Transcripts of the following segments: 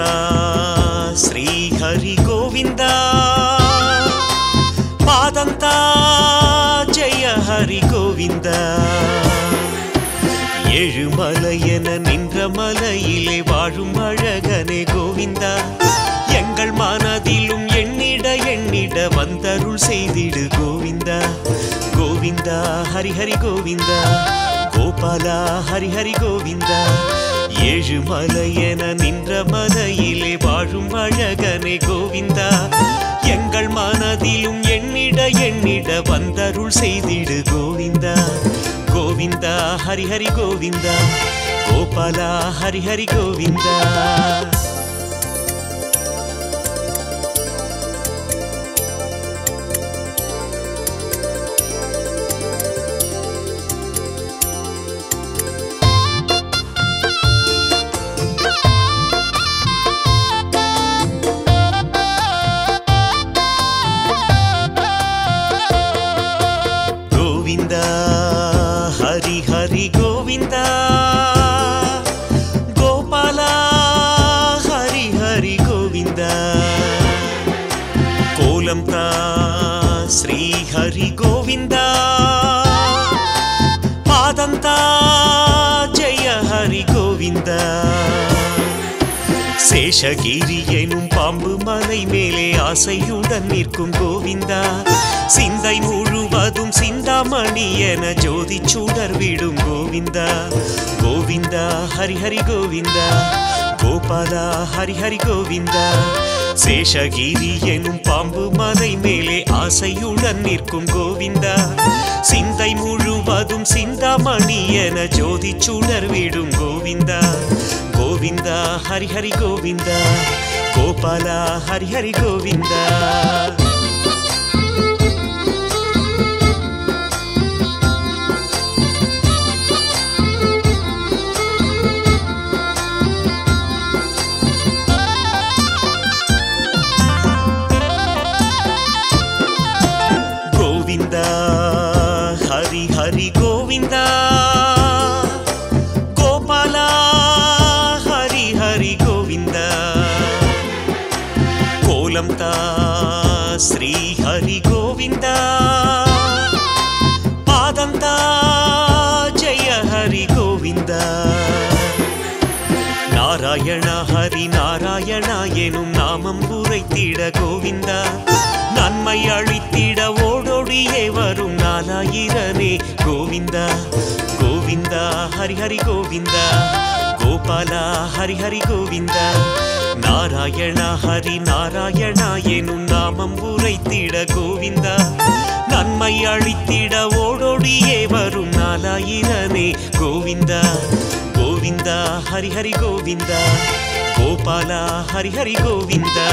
శ్రీ హరి గోవింద பாதந்தா ஜெய ஹரி கோவிந்த ஏழுமலையென நின்ற மலையிலே வாழும் அழகனே கோவிந்தா எங்கள் மனதிலும் எண்ணிட எண்ணிட வந்தருள் செய்திடு கோவிந்தா கோவிந்தா ஹரி ஹரி கோவிந்தா கோபாலா ஹரி ஹரி கோவிந்தா ஏழுமலையென நின்ற மலையிலே வாழும் அழகனே கோவிந்தா எங்கள் மனதிலும் எண்ணிட எண்ணிட வந்தருள் செய்திடு கோவிந்தா கோவிந்தா ஹரி ஹரி கோவிந்தா கோபாலா ஹரி ஹரி கோவிந்தா கோவிந்தா ஹரி ஹரி கோவிந்தா கோபாலா ஹரி ஹரி கோவிந்தா கோலம் தா ஸ்ரீ ஹரி கோவிந்தா பாதம் தா ஜெய ஹரி கோவிந்தா சேஷகிரி எனும் பாம்பு மலை மேலே ஆசையுடன் நிற்கும் கோவிந்தா சிந்தை முழுவதும் சிந்தாமணி என ஜோதி சுடர் விடும் கோவிந்தா கோவிந்தா ஹரி ஹரி கோவிந்தா கோபாலா ஹரி ஹரி கோவிந்தா சேஷகிரி எனும் பாம்பு மலை மேலே ஆசையுடன் நிற்கும் கோவிந்தா சிந்தை முழுவதும் சிந்தாமணி என ஜோதி சுடர் விடும் கோவிந்தா கோவிந்தா ஹரி ஹரி கோவிந்தா கோபாலா ஹரி ஹரி கோவிந்தா கோவிந்தா ஹரி ஹரி கோவிந்தா கோபாலா ஹரி ஹரி கோவிந்தா கோலம் தா ஸ்ரீ ஹரி கோவிந்தா பாதம் தா ஜெய ஹரி கோவிந்தா நாராயண ஹரி நாராயணா எனும் நாமம் உரைத்திட கோவிந்தா நன்மை அழித்திட ஓடோடியே வரும் நாலாயிரனே கோவிந்தா கோவிந்தா ஹரி ஹரி கோவிந்தா கோபாலா ஹரி ஹரி கோவிந்தா நாராயண ஹரி நாராயணா எனும் நாமம் உரைத்திட கோவிந்தா நன்மை அழித்திட ஓடோடியே வரும் நாலாயிரனே கோவிந்தா கோவிந்தா ஹரி ஹரி கோவிந்தா கோபாலா ஹரி ஹரி கோவிந்தா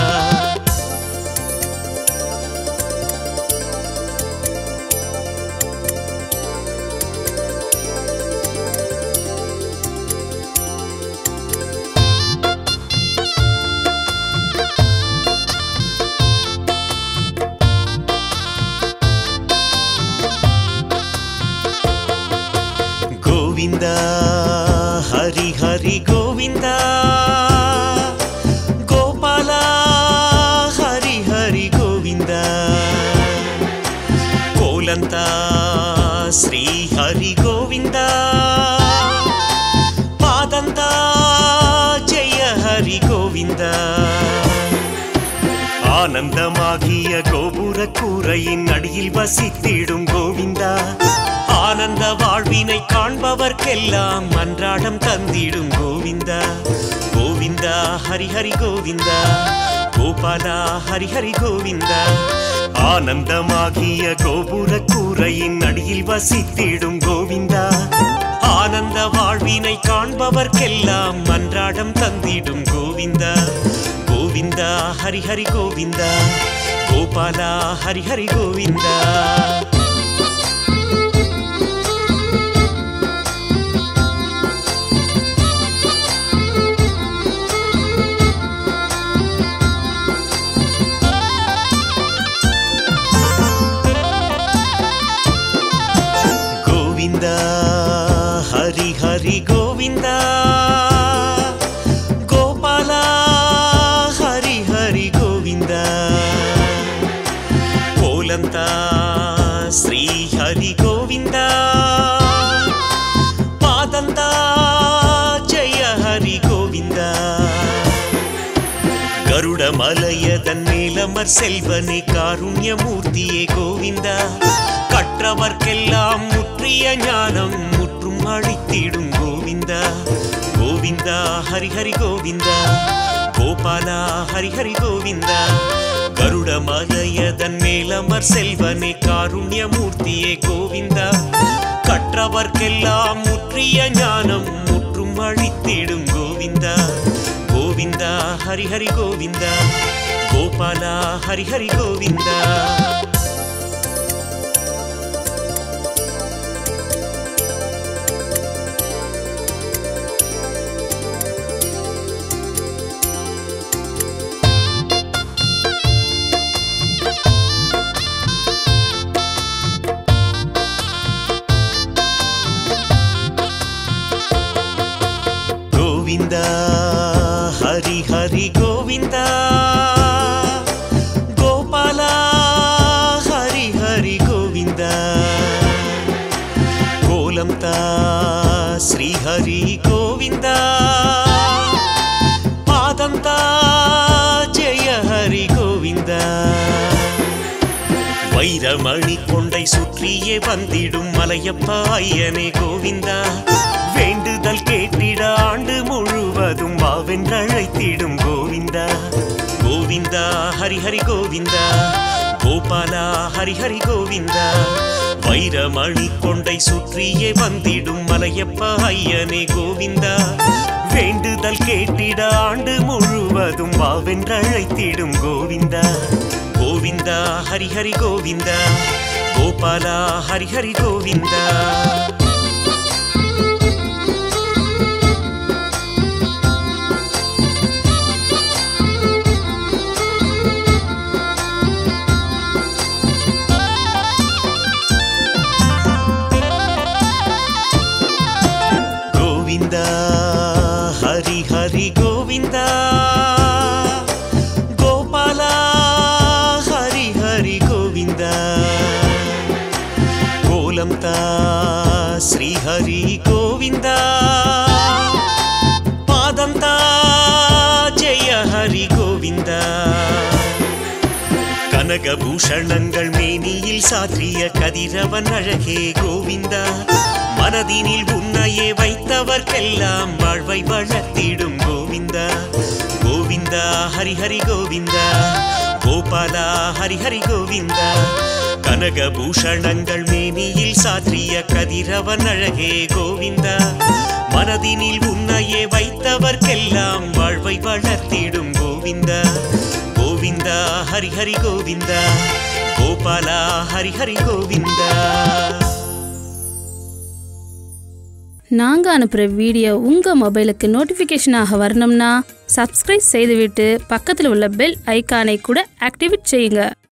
கோவிந்தா ஹரி ஹரி கோவிந்தா கோபாலா ஹரி ஹரி கோவிந்தா கோலந்தா ஸ்ரீ ஹரி கோவிந்தா பாதந்தா ஜெய ஹரி கோவிந்தா ஆனந்தமாகிய கோபுர கூரையின் அடியில் வசித்திடும் கோவிந்தா ஆனந்த வாழ்வினை காண்பவர்க்கெல்லாம் அன்றாடம் தந்திடும் கோவிந்தா கோவிந்தா ஹரி ஹரி கோவிந்தா கோபாலா ஹரி ஹரி கோவிந்தா ஆனந்தமாகிய கோபுர கூரையின் அடியில் வசித்திடும் கோவிந்தா ஆனந்த வாழ்வினை காண்பவர்க்கெல்லாம் அன்றாடம் தந்திடும் கோவிந்தா கோவிந்தா ஹரி ஹரி கோவிந்தா கோபாலா ஹரி ஹரி கோவிந்தா கோவிந்தா ஹரி ஹரி கோவிந்தா கோபாலா குருடமலையதன் மேலமர் செல்வனே காருண்யமூர்த்தியே கோவிந்தா கற்றவர்க்கெல்லாம் முற்றிய ஞானம் முற்றும் அழித்திடும் கோவிந்தா கோவிந்தா ஹரிஹரி கோவிந்தா கோபாலா ஹரிஹரி கோவிந்தா கருடமலையதன் மேலமர் செல்வனே காருண்யமூர்த்தியே கோவிந்தா கற்றவர்க்கெல்லாம் முற்றிய ஞானம் முற்றும் அழித்திடும் கோவிந்தா கோவிந்தா ஹரிஹரி கோவிந்தா கோபாலா ஹரிஹரி கோவிந்தா கோவிந்தா ஹரி ஹரி கோவிந்தா கோபாலா ஹரி ஹரி கோவிந்தா கோலம் தா ஸ்ரீ ஹரி கோவிந்தா பாதம் தா ஜெய ஹரி கோவிந்தா வைரமணி கொண்டை சுற்றியே வந்திடும் மலையப்பா ஐயனே கோவிந்தா வேண்டுதல் கேட்டிட ஆண்டு முழுவதும் வாவென்றழைத்திடும் கோவிந்தா கோவிந்தா ஹரிஹரி கோவிந்தா கோபாலா ஹரிஹரி கோவிந்தா வைரமணி கொண்டை சுற்றியே வந்திடும் மலையப்பா ஐயனே கோவிந்தா வேண்டுதல் கேட்டிட ஆண்டு முழுவதும் வாவென்றழைத்திடும் கோவிந்தா கோவிந்தா ஹரிஹரி கோவிந்தா கோபாலா ஹரிஹரி கோவிந்தா கோவிந்தா ஹரி ஹரி கோவிந்தா கோபாலா ஹரி ஹரி கோவிந்தா கோலம் தா ஸ்ரீ ஹரி கோவிந்தா பாதம் தா ஜெய ஹரி கோவிந்தா கனகபூஷணங்கள் மேனியில் சாற்றிய கதிரவன் அழகே கோவிந்தா மனதினில் உன்னையே வைத்தவர்க்கெல்லாம் வாழ்வை வளர்த்திடும் கோவிந்தா கோவிந்தா ஹரிஹரி கோவிந்தா கோபாலா ஹரிஹரி கோவிந்தா கனகபூஷணங்கள் மேனியில் சாற்றிய கதிரவன் அழகே கோவிந்தா மனதினில் உன்னையே வைத்தவர்க்கெல்லாம் வாழ்வை வளர்த்திடும் கோவிந்தா கோவிந்தா ஹரிஹரி கோவிந்தா கோபாலா ஹரிஹரி கோவிந்தா நாங்கள் அனுப்புகிற வீடியோ உங்கள் மொபைலுக்கு நோட்டிஃபிகேஷனாக வரணும்னா சப்ஸ்கிரைப் செய்துவிட்டு பக்கத்தில் உள்ள பெல் ஐகானை கூட ஆக்டிவேட் செய்யுங்க